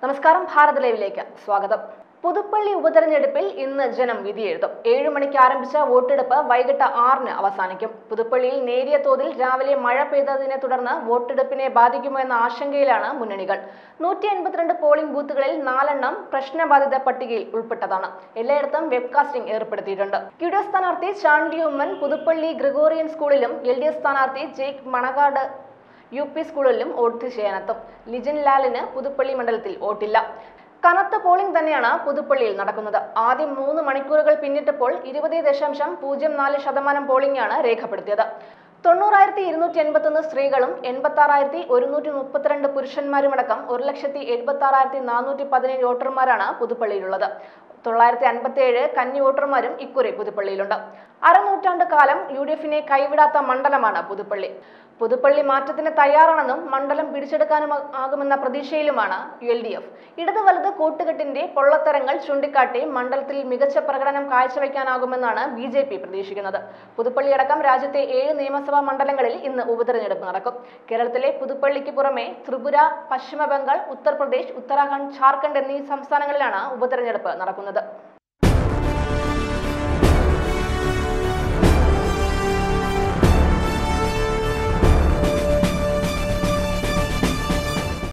നമസ്കാരം ഭാരത് ലൈവിലേക്ക് സ്വാഗതം പുതുപ്പള്ളി ഉപതെരഞ്ഞെടുപ്പിൽ ഇന്ന് ജനം വിധിയെഴുതും ഏഴു മണിക്ക് ആരംഭിച്ച വോട്ടെടുപ്പ് വൈകിട്ട് ആറിന് അവസാനിക്കും പുതുപ്പള്ളിയിൽ നേരിയ തോതിൽ രാവിലെ മഴ പെയ്തതിനെ തുടർന്ന് വോട്ടെടുപ്പിനെ ബാധിക്കുമോ എന്ന ആശങ്കയിലാണ് മുന്നണികൾ നൂറ്റി എൺപത്തിരണ്ട് പോളിംഗ് ബൂത്തുകളിൽ നാലെണ്ണം പ്രശ്നബാധിത പട്ടികയിൽ ഉൾപ്പെട്ടതാണ് എല്ലായിടത്തും വെബ്കാസ്റ്റിംഗ് ഏർപ്പെടുത്തിയിട്ടുണ്ട് യു ഡി എഫ് സ്ഥാനാർത്ഥി ചാണ്ടി ഉമ്മൻ പുതുപ്പള്ളി ഗ്രിഗോറിയൻ സ്കൂളിലും എൽ ഡി എഫ് സ്ഥാനാർത്ഥി ജേക്ക് മണകാട് യു പി സ്കൂളിലും വോട്ട് ചെയ്യാനെത്തും ലിജൻ ലാലിന് പുതുപ്പള്ളി മണ്ഡലത്തിൽ വോട്ടില്ല കനത്ത പോളിംഗ് തന്നെയാണ് പുതുപ്പള്ളിയിൽ നടക്കുന്നത് ആദ്യം മൂന്ന് മണിക്കൂറുകൾ പിന്നിട്ടപ്പോൾ ഇരുപത് ദശാംശം പൂജ്യം നാല് ശതമാനം പോളിംഗാണ് രേഖപ്പെടുത്തിയത് തൊണ്ണൂറായിരത്തി ഇരുന്നൂറ്റി എൺപത്തൊന്ന് സ്ത്രീകളും എൺപത്തി ആറായിരത്തി ഒരുന്നൂറ്റി മുപ്പത്തിരണ്ട് പുരുഷന്മാരുമടക്കം ഒരു ലക്ഷത്തി എഴുപത്തി ആറായിരത്തി നാനൂറ്റി പതിനേഴ് വോട്ടർമാരാണ് പുതുപ്പള്ളിയിലുള്ളത് തൊള്ളായിരത്തി അൻപത്തി ഏഴ് കന്നി വോട്ടർമാരും ഇക്കുറി പുതുപ്പള്ളിയിലുണ്ട് അരനൂറ്റാണ്ട് കാലം യു ഡി എഫിനെ കൈവിടാത്ത മണ്ഡലമാണ് പുതുപ്പള്ളി പുതുപ്പള്ളി മാറ്റത്തിന് തയ്യാറാണെന്നും മണ്ഡലം പിടിച്ചെടുക്കാനും ആകുമെന്ന പ്രതീക്ഷയിലുമാണ് എൽ ഡി എഫ് ഇടത് വലത് കൂട്ടുകെട്ടിന്റെ പൊള്ളത്തരങ്ങൾ ചൂണ്ടിക്കാട്ടി മണ്ഡലത്തിൽ മികച്ച പ്രകടനം കാഴ്ചവെക്കാനാകുമെന്നാണ് ബി ജെ പി പ്രതീക്ഷിക്കുന്നത് പുതുപ്പള്ളി അടക്കം രാജ്യത്തെ ഏഴ് നിയമസഭാ മണ്ഡലങ്ങളിൽ ഇന്ന് ഉപതെരഞ്ഞെടുപ്പ് നടക്കും കേരളത്തിലെ പുതുപ്പള്ളിക്ക് പുറമെ ത്രിപുര പശ്ചിമ ബംഗാൾ ഉത്തർപ്രദേശ് ഉത്തരാഖണ്ഡ് ഝാർഖണ്ഡ് എന്നീ സംസ്ഥാനങ്ങളിലാണ് ഉപതെരഞ്ഞെടുപ്പ് നടക്കുന്നത്